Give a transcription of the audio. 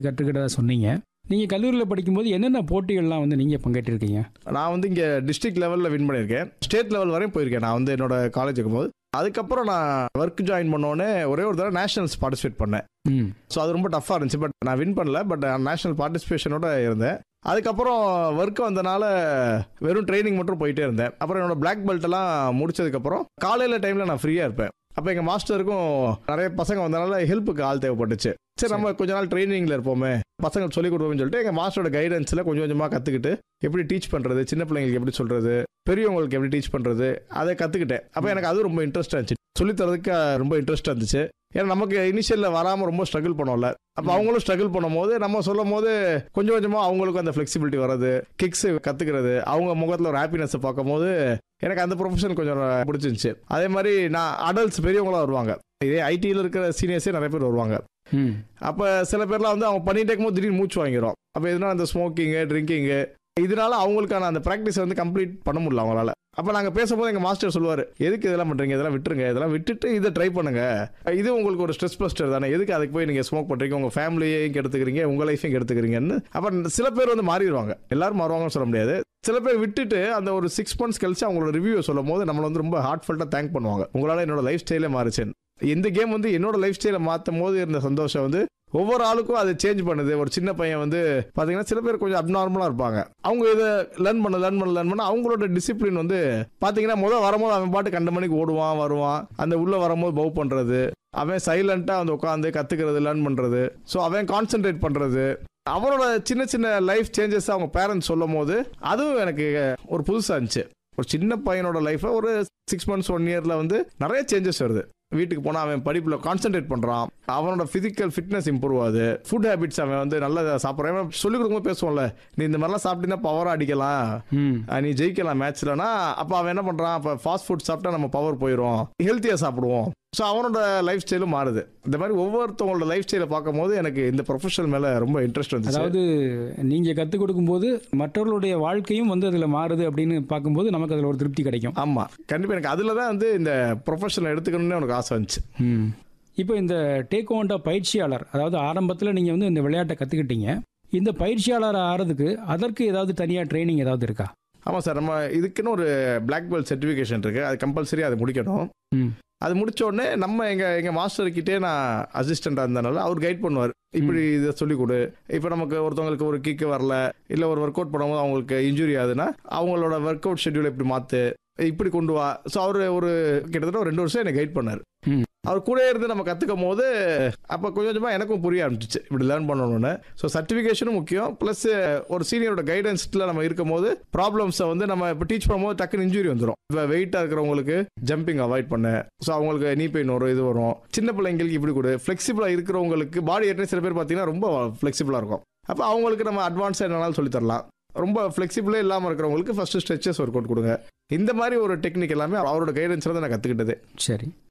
கற்றுக்கிட்டதா சொன்னீங்க நீங்கள் கல்லூரியில் படிக்கும்போது என்னென்ன போட்டிகள்லாம் வந்து நீங்கள் பங்கேற்றிருக்கீங்க நான் வந்து இங்கே டிஸ்ட்ரிக்ட் லெவலில் வின் பண்ணியிருக்கேன் ஸ்டேட் லெவல் வரையும் போயிருக்கேன் நான் வந்து என்னோட காலேஜ் இருக்கும்போது அதுக்கப்புறம் நான் ஒர்க் ஜாயின் பண்ணோடனே ஒரே ஒரு தடவை நேஷனல்ஸ் பார்ட்டிசிபேட் பண்ணேன் ம் ஸோ அது ரொம்ப டஃப்பாக இருந்துச்சு பட் நான் வின் பண்ணல பட் நேஷனல் பார்ட்டிசிபேஷனோட இருந்தேன் அதுக்கப்புறம் ஒர்க் வந்தனால வெறும் ட்ரைனிங் மட்டும் போயிட்டே இருந்தேன் அப்புறம் என்னோட பிளாக் பெல்ட் எல்லாம் முடிச்சதுக்கப்புறம் காலையில் டைமில் நான் ஃப்ரீயாக இருப்பேன் அப்போ எங்கள் மாஸ்டருக்கும் நிறைய பசங்க வந்தனால ஹெல்ப்புக்கு ஆள் தேவைப்பட்டுச்சு சரி நம்ம கொஞ்ச நாள் ட்ரைனிங்கில் இருப்போமே பசங்க சொல்லிக் கொடுப்போம்னு சொல்லிட்டு எங்கள் மாஸ்டரோட கைடன்ஸில் கொஞ்சம் கொஞ்சமாக கற்றுக்கிட்டு எப்படி டீச் பண்ணுறது சின்ன பிள்ளைங்களுக்கு எப்படி சொல்கிறது பெரியவங்களுக்கு எப்படி டீச் பண்ணுறது அதை கற்றுக்கிட்டேன் அப்போ எனக்கு அது ரொம்ப இன்ட்ரெஸ்டாக இருந்துச்சு சொல்லித் தரதுக்கு ரொம்ப இன்ட்ரெஸ்டாக இருந்துச்சு ஏன்னா நமக்கு இனிஷியலில் வராமல் ரொம்ப ஸ்ட்ரகிள் பண்ணோம்ல அப்போ அவங்களும் ஸ்ட்ரகிள் பண்ணும்போது நம்ம சொல்லும் போது கொஞ்சம் கொஞ்சமாக அவங்களுக்கும் அந்த ஃப்ளெக்சிபிலிட்டி வர்றது கிக்ஸ் கற்றுக்கிறது அவங்க முகத்தில் ஒரு ஹாப்பினஸை பார்க்கும்போது எனக்கு அந்த ப்ரொஃபஷன் கொஞ்சம் பிடிச்சிருந்துச்சு அதே மாதிரி நான் அடல்ட்ஸ் பெரியவங்களாம் வருவாங்க இதே ஐடியில் இருக்கிற சீனியர்ஸே நிறைய பேர் வருவாங்க ம் அப்போ சில பேர்லாம் வந்து அவங்க பண்ணிட்டே இருக்கும்போது திடீர்னு மூச்சு வாங்கிரும் அப்போ எதுனா அந்த ஸ்மோக்கிங்கு ட்ரிங்கிங்கு இதனால அவங்களுக்கான அந்த ப்ராக்டிஸ் வந்து கம்ப்ளீட் பண்ண முடியல அவங்களால அப்போ நாங்கள் பேசும்போது எங்கள் மாஸ்டர் சொல்லுவார் எதுக்கு இதெல்லாம் பண்ணுறீங்க இதெல்லாம் விட்டுருங்க இதெல்லாம் விட்டுட்டு இதை ட்ரை பண்ணுங்க இது உங்களுக்கு ஒரு ஸ்ட்ரெஸ் பஸ்டர் தானே எதுக்கு அதுக்கு போய் நீங்கள் ஸ்மோக் பண்ணுறீங்க உங்கள் ஃபேமிலியையும் கெடுத்துக்கிறீங்க உங்கள் லைஃபையும் கெடுத்துக்கிறீங்கன்னு அப்போ சில பேர் வந்து மாறிடுவாங்க எல்லாரும் மாறுவாங்கன்னு சொல்ல முடியாது சில பேர் விட்டுட்டு அந்த ஒரு சிக்ஸ் மந்த்ஸ் கழிச்சு அவங்களோட ரிவ்யூ சொல்லும் போது நம்மளை வந்து ரொம்ப ஹார்ட்ஃபுல்ட்டாக தேங்க் பண்ணுவாங்க உங்களால் என்னோட லைஃப் ஸ்டைலே மாறுச்சுன்னு இந்த கேம் வந்து என்னோட லைஃப் ஸ்டைலை மாற்றும் போது இருந்த சந்தோஷம் வந்து ஒவ்வொரு ஆளுக்கும் அது சேஞ்ச் பண்ணுது ஒரு சின்ன பையன் வந்து பார்த்தீங்கன்னா சில பேர் கொஞ்சம் அப்நார்மலாக இருப்பாங்க அவங்க இதை லேர்ன் பண்ண லேர்ன் பண்ண லேர்ன் பண்ண அவங்களோட டிசிப்ளின் வந்து பார்த்தீங்கன்னா முதல் வரும்போது அவன் பாட்டு கண்ட மணிக்கு ஓடுவான் வருவான் அந்த உள்ளே வரும்போது பவ் பண்ணுறது அவன் சைலண்ட்டாக வந்து உட்காந்து கற்றுக்கிறது லேர்ன் பண்ணுறது ஸோ அவன் கான்சென்ட்ரேட் பண்ணுறது அவனோட சின்ன சின்ன லைஃப் சேஞ்சஸ் அவங்க பேரண்ட்ஸ் சொல்லும் போது அதுவும் எனக்கு ஒரு புதுசாக இருந்துச்சு ஒரு சின்ன பையனோட லைஃப்பை ஒரு சிக்ஸ் மந்த்ஸ் ஒன் இயரில் வந்து நிறைய சேஞ்சஸ் வருது வீட்டுக்கு போனால் அவன் படிப்பில் கான்சென்ட்ரேட் பண்ணுறான் அவனோட ஃபிசிக்கல் ஃபிட்னஸ் இம்ப்ரூவ் ஆகுது ஃபுட் ஹேபிட்ஸ் அவன் வந்து நல்லா சாப்பிட்றான் அவன் சொல்லிக் கொடுக்கும்போது பேசுவோம்ல நீ இந்த மாதிரிலாம் சாப்பிட்டீங்கன்னா பவராக அடிக்கலாம் ம் அஹ் நீ ஜெயிக்கலாம் மேட்ச்லனா அப்போ அவன் என்ன பண்ணுறான் அப்போ ஃபாஸ்ட் ஃபுட் சாப்பிட்டா நம்ம பவர் போயிடும் ஹெல்த்தியாக சாப்பிடுவோம் ஸோ அவனோட லைஃப் ஸ்டைலும் மாறுது இந்த மாதிரி ஒவ்வொருத்தவங்களோட லைஃப் ஸ்டைலை பார்க்கும்போது எனக்கு இந்த ப்ரொஃபஷன் மேலே ரொம்ப இன்ட்ரெஸ்ட் வந்துச்சு அதாவது நீங்கள் கற்றுக் கொடுக்கும்போது மற்றவர்களுடைய வாழ்க்கையும் வந்து அதில் மாறுது அப்படின்னு பார்க்கும்போது நமக்கு அதில் ஒரு திருப்தி கிடைக்கும் ஆமாம் கண்டிப்பாக எனக்கு அதில் தான் வந்து இந்த ப்ரொஃபஷனை எடுத்துக்கணும்னு எனக்கு ஆசை வந்துச்சு ம் இப்போ இந்த டேக் ஓண்டா பயிற்சியாளர் அதாவது ஆரம்பத்தில் நீங்கள் வந்து இந்த விளையாட்டை கற்றுக்கிட்டீங்க இந்த பயிற்சியாளர் ஆகிறதுக்கு அதற்கு ஏதாவது தனியாக ட்ரைனிங் ஏதாவது இருக்கா ஆமாம் சார் நம்ம இதுக்குன்னு ஒரு பிளாக் பெல்ட் சர்டிஃபிகேஷன் இருக்குது அது கம்பல்சரி அதை முடிக்கணும் ம் அது முடிச்ச உடனே நம்ம எங்கள் எங்கள் மாஸ்டர்கிட்டே நான் அசிஸ்டண்ட்டாக இருந்தனால அவர் கைட் பண்ணுவார் இப்படி இதை சொல்லிக் கொடு இப்போ நமக்கு ஒருத்தவங்களுக்கு ஒரு கிக்கு வரல இல்லை ஒரு ஒர்க் அவுட் பண்ணும்போது அவங்களுக்கு இன்ஜுரி ஆகுதுன்னா அவங்களோட ஒர்க் அவுட் ஷெட்யூல் இப்படி மாற்று இப்படி கொண்டு வா ஸோ அவர் ஒரு கிட்டத்தட்ட ஒரு ரெண்டு வருஷம் என்னை கைட் பண்ணார் ம். அவர் கூட இருந்து நம்ம கற்றுக்கும் போது அப்போ கொஞ்சம் கொஞ்சமாக எனக்கும் புரிய ஆரம்பிச்சிச்சு இப்படி லேர்ன் பண்ணணும்னு ஸோ சர்டிஃபிகேஷனும் முக்கியம் ப்ளஸ் ஒரு சீனியரோட கைடன்ஸில் நம்ம இருக்கும்போது ப்ராப்ளம்ஸை வந்து நம்ம இப்போ டீச் பண்ணும்போது டக்குன்னு இன்ஜுரி வந்துடும் இப்போ வெயிட்டாக இருக்கிறவங்களுக்கு ஜம்பிங் அவாய்ட் பண்ண ஸோ அவங்களுக்கு நீ பெயின் வரும் இது வரும் சின்ன பிள்ளைங்களுக்கு இப்படி கொடு ஃப்ளெக்சிபிளாக இருக்கிறவங்களுக்கு பாடி ஏற்கனவே சில பேர் பார்த்தீங்கன்னா ரொம்ப ஃப்ளெக்சிபிளாக இருக்கும் அப்போ அவங்களுக்கு நம்ம அட்வான்ஸாக என்னனாலும் சொல்லித் தரலாம் ரொம்ப ஃப்ளெக்சிபிளே இல்லாமல் இருக்கிறவங்களுக்கு ஃபஸ்ட்டு ஸ்ட்ரெச்சஸ் ஒர்க் அவுட் கொடுங்க இந்த மாதிரி ஒரு டெக்னிக் எல்லாமே அவரோட கைடன்ஸில் தான் நான் கற்றுக்கிட்டது சரி